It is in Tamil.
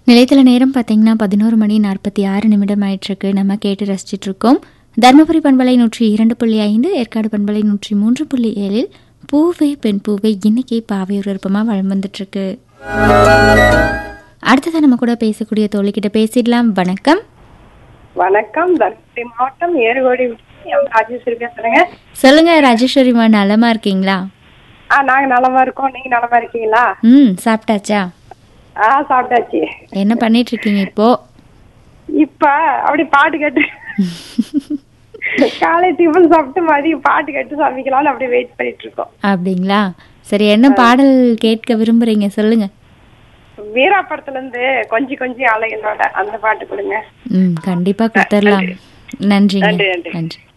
நிலையத்தில் நேரம் பார்த்தீங்கன்னா பதினோரு மணி நாற்பத்தி ஆறு நிமிடம் ஆயிட்டிருக்கு நம்ம கேட்டு ரசிச்சிட்டு இருக்கோம் தருமபுரி பண்பலை நூற்றி இரண்டு புள்ளி ஐந்து ஏற்காடு பண்பலை நூற்றி மூன்று புள்ளி ஏழில் பூவே பெண் பூவே இன்னைக்கு பாவையூர் விருப்பமாக வளம் வந்துட்டுருக்கு அடுத்ததான் நம்ம கூட பேசக்கூடிய தோழிக்கிட்ட பேசிடலாம் வணக்கம் வணக்கம் தருமபுரி மாவட்டம் ஏறுகோடி ராஜேஸ்வரி பேசுறேங்க சொல்லுங்க ராஜேஸ்வரிமா நலமா இருக்கீங்களா ஆ நாங்க நலமா இருக்கோம் நீங்க நலமா இருக்கீங்களா ம் சாப்பிட்டாச்சா ஆ சாப்பிட்டாச்சு என்ன பண்ணிட்டு இருக்கீங்க இப்போ இப்ப அப்படி பாட்டு கேட்டு காலை டிஃபன் சாப்பிட்டு மதியம் பாட்டு கேட்டு சமைக்கலாம்னு அப்படியே வெயிட் பண்ணிட்டு இருக்கோம் அப்படிங்களா சரி என்ன பாடல் கேட்க விரும்புறீங்க சொல்லுங்க வீரா படத்துல இருந்து கொஞ்சி கொஞ்சி அலைகளோட அந்த பாட்டு கொடுங்க ம் கண்டிப்பா கொடுத்துடலாம் நன்றிங்க நன்றி, நன்றி. நன்றி